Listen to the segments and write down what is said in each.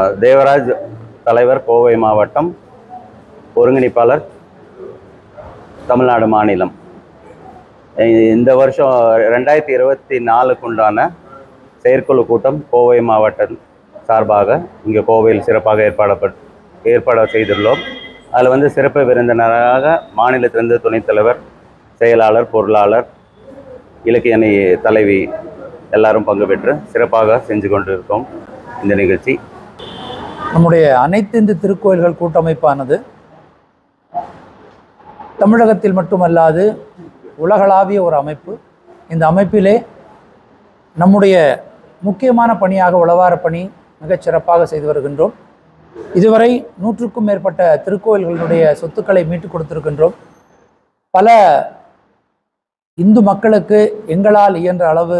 தேவராஜ் தலைவர் கோவை மாவட்டம் ஒருங்கிணைப்பாளர் தமிழ்நாடு மாநிலம் இ- இந்த வருஷம் ரெண்டாயிரத்தி இருபத்தி நாலுக்கு உண்டான செயற்குழு கூட்டம் கோவை மாவட்டம் சார்பாக இங்கே கோவையில் சிறப்பாக ஏற்பாடப்பட் ஏற்பாடு செய்துள்ளோம் அதில் வந்து சிறப்பு விருந்தினராக மாநிலத்திலிருந்து துணைத் தலைவர் செயலாளர் பொருளாளர் இலக்கிய அணி தலைவி எல்லாரும் பங்கு பெற்று சிறப்பாக செஞ்சு கொண்டிருக்கோம் இந்த நிகழ்ச்சி நம்முடைய அனைத்து இந்து திருக்கோயில்கள் கூட்டமைப்பானது தமிழகத்தில் மட்டுமல்லாது உலகளாவிய ஒரு அமைப்பு இந்த அமைப்பிலே நம்முடைய முக்கியமான பணியாக உளவார பணி மிகச் சிறப்பாக செய்து வருகின்றோம் இதுவரை நூற்றுக்கும் மேற்பட்ட திருக்கோயில்களுடைய சொத்துக்களை மீட்டுக் கொடுத்திருக்கின்றோம் பல இந்து மக்களுக்கு எங்களால் இயன்ற அளவு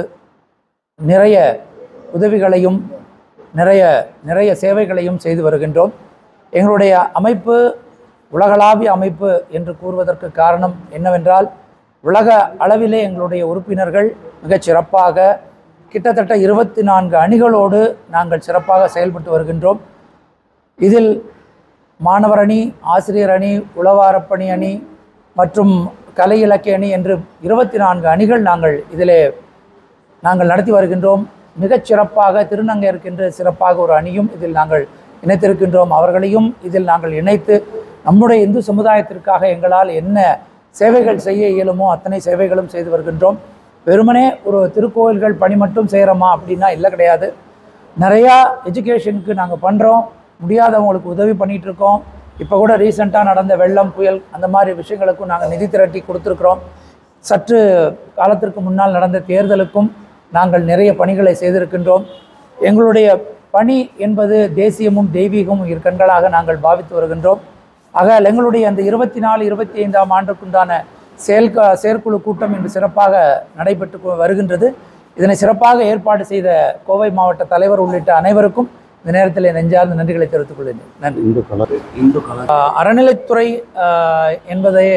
நிறைய உதவிகளையும் நிறைய நிறைய சேவைகளையும் செய்து வருகின்றோம் எங்களுடைய அமைப்பு உலகளாவிய அமைப்பு என்று கூறுவதற்கு காரணம் என்னவென்றால் உலக அளவிலே எங்களுடைய உறுப்பினர்கள் மிகச் சிறப்பாக கிட்டத்தட்ட இருபத்தி நான்கு அணிகளோடு நாங்கள் சிறப்பாக செயல்பட்டு வருகின்றோம் இதில் மாணவர் அணி ஆசிரியர் அணி உளவாரப்பணி அணி மற்றும் கலை இலக்கிய அணி என்று இருபத்தி நான்கு அணிகள் நாங்கள் இதிலே நாங்கள் நடத்தி வருகின்றோம் மிகச் சிறப்பாக திருநங்கையருக்கென்று சிறப்பாக ஒரு அணியும் இதில் நாங்கள் இணைத்திருக்கின்றோம் அவர்களையும் இதில் நாங்கள் இணைத்து நம்முடைய இந்து சமுதாயத்திற்காக எங்களால் என்ன சேவைகள் செய்ய இயலுமோ அத்தனை சேவைகளும் செய்து வருகின்றோம் வெறுமனே ஒரு திருக்கோயில்கள் பணி மட்டும் செய்கிறோமா அப்படின்னா இல்லை கிடையாது நிறையா எஜுகேஷனுக்கு நாங்கள் பண்ணுறோம் முடியாதவங்களுக்கு உதவி பண்ணிகிட்டு இருக்கோம் இப்போ கூட ரீசெண்டாக நடந்த வெள்ளம் புயல் அந்த மாதிரி விஷயங்களுக்கும் நாங்கள் நிதி திரட்டி கொடுத்துருக்குறோம் சற்று காலத்திற்கு முன்னால் நடந்த தேர்தலுக்கும் நாங்கள் நிறைய பணிகளை செய்திருக்கின்றோம் எங்களுடைய பணி என்பது தேசியமும் தெய்வீகமும் இரு கண்களாக நாங்கள் பாவித்து வருகின்றோம் ஆக எங்களுடைய அந்த இருபத்தி நாலு இருபத்தி ஐந்தாம் ஆண்டுக்குண்டான செயல் செயற்குழு கூட்டம் இன்று சிறப்பாக நடைபெற்று கொ- வருகின்றது இதனை சிறப்பாக ஏற்பாடு செய்த கோவை மாவட்ட தலைவர் உள்ளிட்ட அனைவருக்கும் இந்த நேரத்தில் நெஞ்சார்ந்த நன்றிகளை தெரிவித்துக் கொள்கிறேன் நன்றி இந்து கலர் இந்து கலர் ஆஹ் அறநிலைத்துறை ஆஹ் என்பதை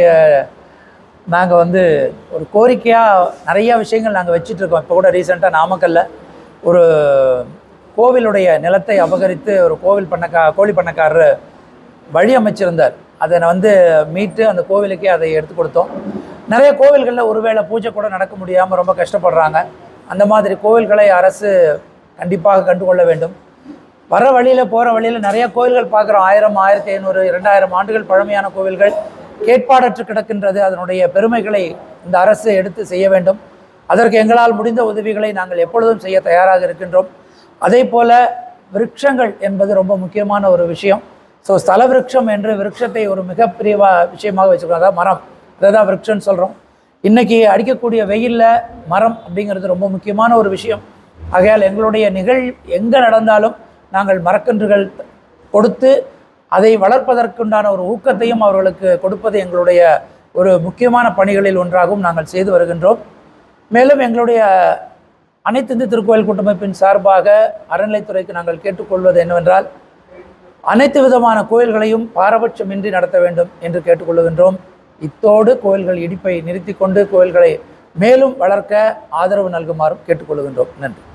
நாங்கள் வந்து ஒரு கோரிக்கையாக நிறையா விஷயங்கள் நாங்கள் வச்சிட்டு இருக்கோம் இப்போ கூட ரீசெண்டாக நாமக்கல்ல ஒரு கோவிலுடைய நிலத்தை அபகரித்து ஒரு கோவில் பண்ணக்கா கோழி பண்ணக்காரர் வழி அமைச்சிருந்தார் அதை நான் வந்து மீட்டு அந்த கோவிலுக்கே அதை எடுத்து கொடுத்தோம் நிறைய கோவில்களில் ஒருவேளை பூஜை கூட நடக்க முடியாமல் ரொம்ப கஷ்டப்படுறாங்க அந்த மாதிரி கோவில்களை அரசு கண்டிப்பாக கண்டுகொள்ள வேண்டும் வர வழியில் போகிற வழியில் நிறைய கோவில்கள் பார்க்குறோம் ஆயிரம் ஆயிரத்தி ஐநூறு இரண்டாயிரம் ஆண்டுகள் பழமையான கோவில்கள் கேட்பாடற்று கிடக்கின்றது அதனுடைய பெருமைகளை இந்த அரசு எடுத்து செய்ய வேண்டும் அதற்கு எங்களால் முடிந்த உதவிகளை நாங்கள் எப்பொழுதும் செய்ய தயாராக இருக்கின்றோம் அதே போல விருட்சங்கள் என்பது ரொம்ப முக்கியமான ஒரு விஷயம் ஸோ ஸ்தல விருட்சம் என்று விருட்சத்தை ஒரு மிகப்பெரிய வா- விஷயமாக வச்சுருக்கோம் அதாவது மரம் அதை தான் விருட்சம்னு சொல்கிறோம் இன்னைக்கு அடிக்கக்கூடிய வெயிலில் மரம் அப்படிங்கிறது ரொம்ப முக்கியமான ஒரு விஷயம் ஆகையால் எங்களுடைய நிகழ் எங்கே நடந்தாலும் நாங்கள் மரக்கன்றுகள் கொடுத்து அதை வளர்ப்பதற்குண்டான ஒரு ஊக்கத்தையும் அவர்களுக்கு கொடுப்பது எங்களுடைய ஒரு முக்கியமான பணிகளில் ஒன்றாகவும் நாங்கள் செய்து வருகின்றோம் மேலும் எங்களுடைய அனைத்து இந்து திருக்கோயில் கூட்டமைப்பின் சார்பாக அறநிலைத்துறைக்கு நாங்கள் கேட்டுக்கொள்வது என்னவென்றால் அனைத்து விதமான கோயில்களையும் பாரபட்சமின்றி நடத்த வேண்டும் என்று கேட்டுக்கொள்கின்றோம் இத்தோடு கோயில்கள் இடிப்பை நிறுத்தி கொண்டு கோயில்களை மேலும் வளர்க்க ஆதரவு நல்குமாறும் கேட்டுக்கொள்கின்றோம் நன்றி